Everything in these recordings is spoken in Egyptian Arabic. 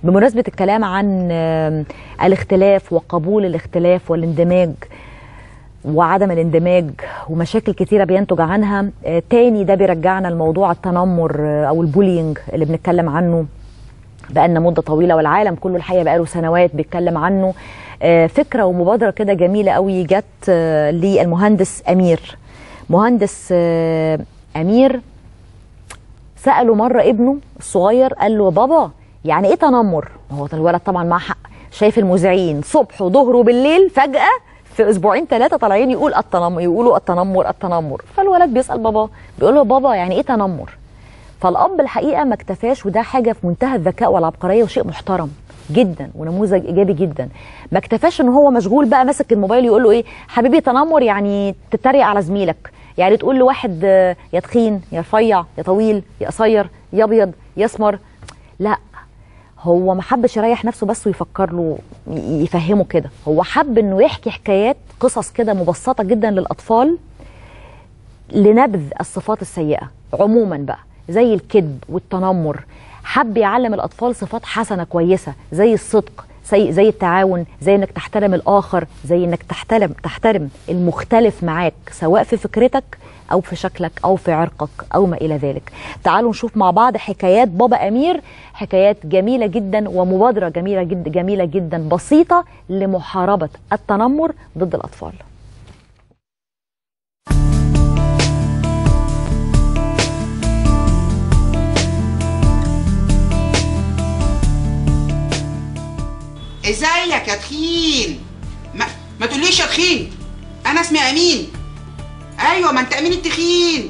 بمناسبة الكلام عن آم، الاختلاف وقبول الاختلاف والاندماج وعدم الاندماج ومشاكل كتيرة بينتج عنها آه، تاني ده بيرجعنا لموضوع التنمر آه، أو البولينج اللي بنتكلم عنه بقالنا مدة طويلة والعالم كله الحقيقة بقاله سنوات بيتكلم عنه آه، فكرة ومبادرة كده جميلة قوي جت آه، للمهندس أمير مهندس آه، أمير سأله مرة ابنه الصغير قال له بابا يعني ايه تنمر هو الولد طبعا معاه حق شايف المذيعين صبح وظهر وبالليل فجأة في اسبوعين ثلاثة طالعين يقول التنمر يقولوا التنمر التنمر فالولد بيسأل بابا بيقول له بابا يعني ايه تنمر فالاب الحقيقه ما اكتفاش وده حاجه في منتهى الذكاء والعبقريه وشيء محترم جدا ونموذج ايجابي جدا ما اكتفاش ان هو مشغول بقى ماسك الموبايل يقول له ايه حبيبي تنمر يعني تتريق على زميلك يعني تقول لواحد آه، يا تخين يا رفيع يا طويل يا قصير يا ابيض يا اسمر لا هو ما حبش يريح نفسه بس ويفكر له ي- يفهمه كده هو حب انه يحكي حكايات قصص كده مبسطه جدا للاطفال لنبذ الصفات السيئة عموما بقى زي الكذب والتنمر حب يعلم الأطفال صفات حسنة كويسة زي الصدق زي, زي التعاون زي انك تحترم الآخر زي انك تحترم تحترم المختلف معاك سواء في فكرتك أو في شكلك أو في عرقك أو ما إلى ذلك تعالوا نشوف مع بعض حكايات بابا أمير حكايات جميلة جدا ومبادرة جميلة جدا جميلة جدا بسيطة لمحاربة التنمر ضد الأطفال ازيك يا تخين ما, ما تقوليش يا تخين انا اسمي امين ايوه ما انت امين التخين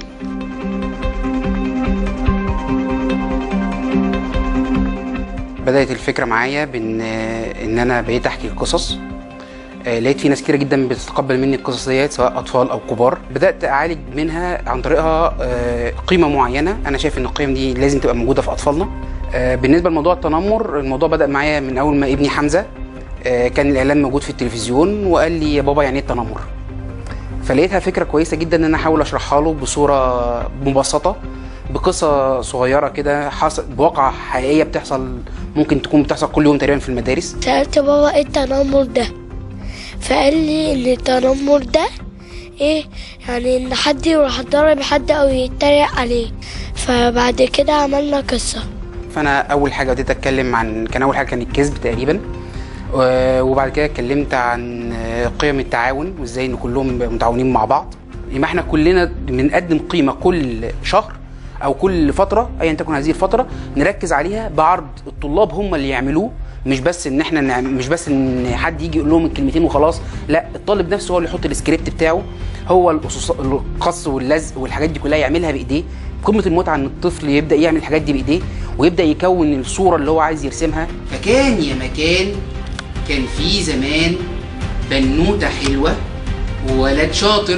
بدأت الفكرة معايا بإن إن أنا بقيت أحكي قصص آه، لقيت في ناس كتيرة جدا بتتقبل مني القصص ديت سواء أطفال أو كبار بدأت أعالج منها عن طريقها آه، قيمة معينة أنا شايف إن القيم دي لازم تبقى موجودة في أطفالنا آه، بالنسبة لموضوع التنمر الموضوع بدأ معايا من أول ما ابني حمزة آه، كان الإعلان موجود في التلفزيون وقال لي يا بابا يعني إيه التنمر فلقيتها فكرة كويسة جدا إن أنا أحاول أشرحها له بصورة مبسطة بقصة صغيرة كده حصل بواقعة حقيقية بتحصل ممكن تكون بتحصل كل يوم تقريبا في المدارس سألت بابا ايه التنمر ده فقال لي ان التنمر ده ايه يعني ان حد يروح ضرب حد او يتريق عليه فبعد كده عملنا قصة فانا اول حاجه بديت اتكلم عن كان اول حاجه كان الكذب تقريبا و- وبعد كده اتكلمت عن قيم التعاون وازاي ان كلهم يبقوا متعاونين مع بعض يبقى احنا كلنا بنقدم قيمه كل شهر او كل فتره ايا تكن هذه الفتره نركز عليها بعرض الطلاب هم اللي يعملوه مش بس ان احنا نعم مش بس ان حد يجي يقول لهم الكلمتين وخلاص لا الطالب نفسه هو اللي يحط السكريبت بتاعه هو القصص- القص واللزق والحاجات دي كلها يعملها بايديه قمه المتعه ان الطفل يبدا يعمل الحاجات دي بايديه ويبدا يكون الصوره اللي هو عايز يرسمها فكان يا مكان كان في زمان بنوته حلوه وولد شاطر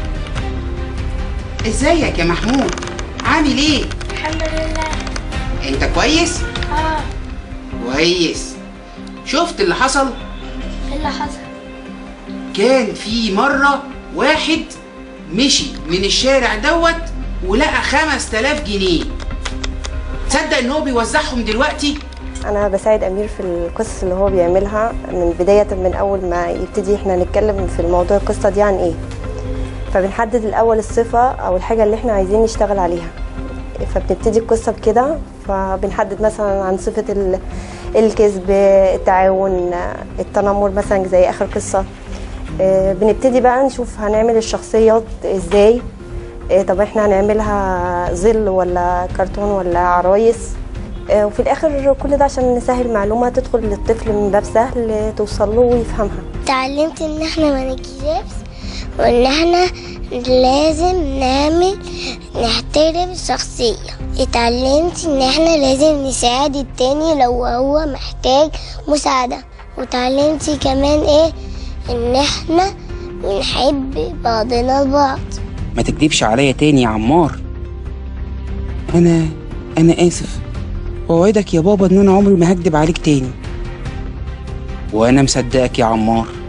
ازيك يا محمود عامل ايه الحمد لله انت كويس اه كويس شفت اللي حصل ايه اللي حصل كان في مرة واحد مشي من الشارع دوت ولقى 5000 جنيه تصدق ان هو بيوزعهم دلوقتي انا بساعد امير في القصص اللي هو بيعملها من بدايه من اول ما يبتدي احنا نتكلم في الموضوع القصه دي عن ايه فبنحدد الاول الصفه او الحاجه اللي احنا عايزين نشتغل عليها فبنبتدي القصه بكده فبنحدد مثلا عن صفه ال- الكذب التعاون التنمر مثلا زي اخر قصه آه، بنبتدي بقى نشوف هنعمل الشخصيات ازاي آه، طب احنا هنعملها ظل ولا كرتون ولا عرايس آه، وفي الاخر كل ده عشان نسهل معلومه تدخل للطفل من باب سهل آه، توصل له ويفهمها اتعلمت ان احنا ما نكذبش وان احنا لازم نعمل نحترم الشخصية اتعلمت ان احنا لازم نساعد التاني لو هو محتاج مساعدة وتعلمت كمان ايه ان احنا بنحب بعضنا البعض ما تكدبش عليا تاني يا عمار انا انا اسف واوعدك يا بابا ان انا عمري ما هكدب عليك تاني وانا مصدقك يا عمار